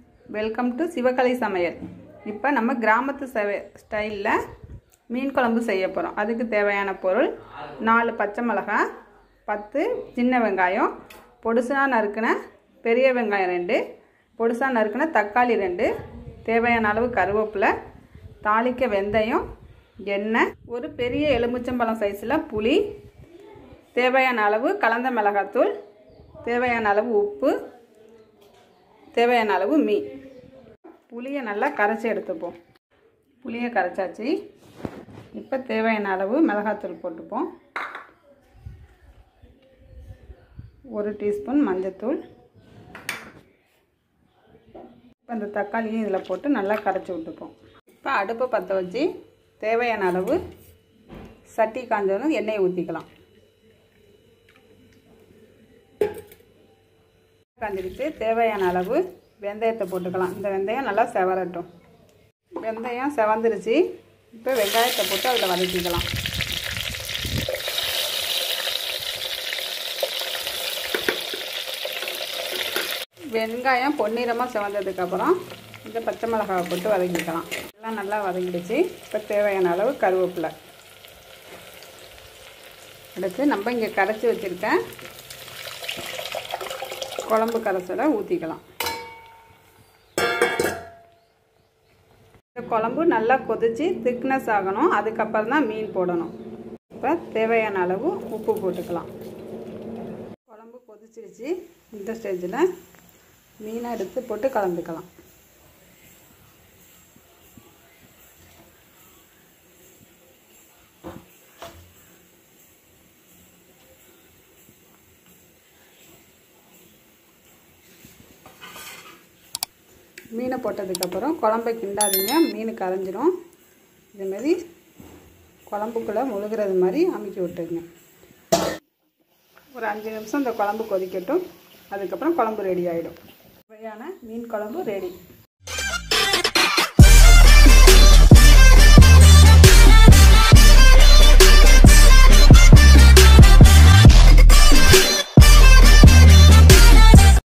welcome to Sivakalai சமையல் இப்போ நம்ம கிராமத்து சவ ஸ்டைலில் மீன் குழம்பு செய்ய போகிறோம் அதுக்கு தேவையான பொருள் நாலு பச்சை மிளகாய் பத்து சின்ன வெங்காயம் பொடுசாக நறுக்கின பெரிய வெங்காயம் ரெண்டு பொடுசாக நறுக்கின தக்காளி ரெண்டு தேவையான அளவு கருவேப்பிலை தாளிக்க வெந்தயம் எண்ணெய் ஒரு பெரிய எலுமிச்சம்பழம் சைஸில் புளி தேவையான அளவு கலந்த மிளகாத்தூள் தேவையான அளவு உப்பு தேவையான அளவு மீன் புளியை நல்லா கரைச்சி எடுத்துப்போம் புளியை கரைச்சாச்சு இப்போ தேவையான அளவு மிளகாத்தூள் போட்டுப்போம் ஒரு டீஸ்பூன் மஞ்சத்தூள் இப்போ இந்த தக்காளியும் இதில் போட்டு நல்லா கரைச்சி விட்டுப்போம் இப்போ அடுப்பை பற்ற வச்சு தேவையான அளவு சட்டி காஞ்சதும் எண்ணெயை ஊற்றிக்கலாம் காஞ்சிக்கிட்டு தேவையான அளவு வெந்தயத்தை போட்டுக்கலாம் இந்த வெந்தயம் நல்லா செவரட்டும் வெந்தயம் செவந்துருச்சு இப்போ வெங்காயத்தை போட்டு அதில் வதக்கிக்கலாம் வெங்காயம் பொன்னிறமாக செவந்ததுக்கப்புறம் இந்த பச்சை மிளகாவை போட்டு வதக்கிக்கலாம் எல்லாம் நல்லா வதங்கிடுச்சு இப்போ தேவையான அளவு கருவேப்பிலை அடுத்து நம்ம இங்கே கரைச்சி வச்சுருக்கேன் குழம்பு கரைசலை ஊற்றிக்கலாம் இந்த குழம்பு நல்லா கொதித்து திக்னஸ் ஆகணும் அதுக்கப்புறம் தான் மீன் போடணும் இப்போ தேவையான அளவு உப்பு போட்டுக்கலாம் குழம்பு கொதிச்சிருச்சு இந்த ஸ்டேஜில் மீனை எடுத்து போட்டு கலந்துக்கலாம் மீனை போட்டதுக்கப்புறம் குழம்பை கிண்டாதீங்க மீன் கரைஞ்சிரும் இதுமாரி குழம்புக்குள்ளே முழுகிறது மாதிரி அமைக்கி விட்டுருங்க ஒரு அஞ்சு நிமிஷம் இந்த குழம்பு கொதிக்கட்டும் அதுக்கப்புறம் குழம்பு ரெடி ஆகிடும் சுவையான மீன் குழம்பு ரெடி